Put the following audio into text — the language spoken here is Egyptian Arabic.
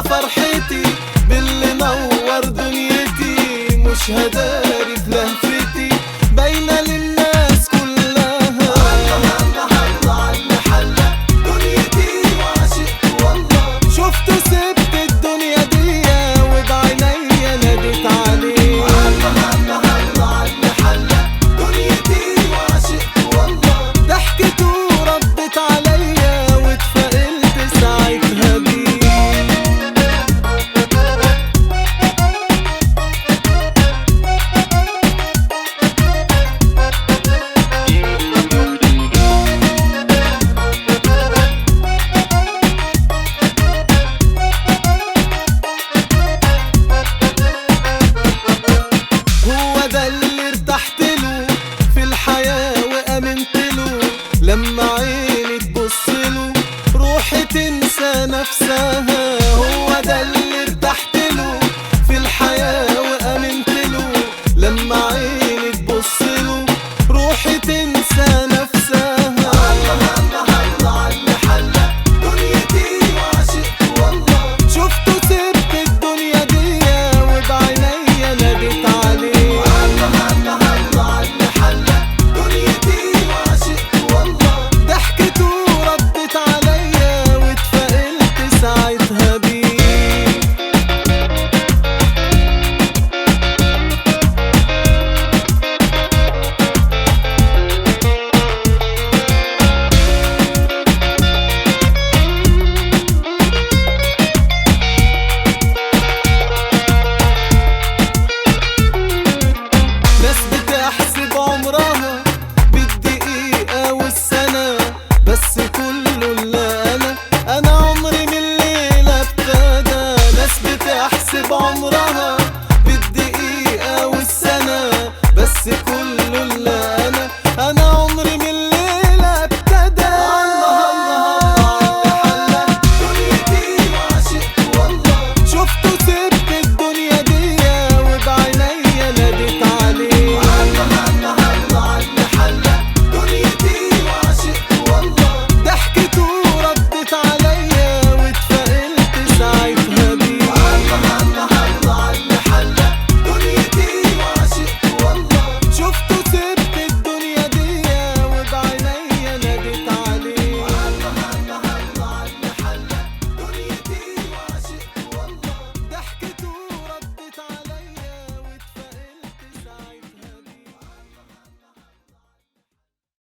فرحتي باللي نور دنيتي مش هداري في لهفتي باينة للناس كلها شفت سبت الدنيا دي وبعينيا ناديت عليه ضحكت وردت عليا واتفائلت ساعتها بيه هو ده اللي ارتحت له في الحياة وأمنت له لما عيني تبص له روحي تنسى نفسها هو ده اللي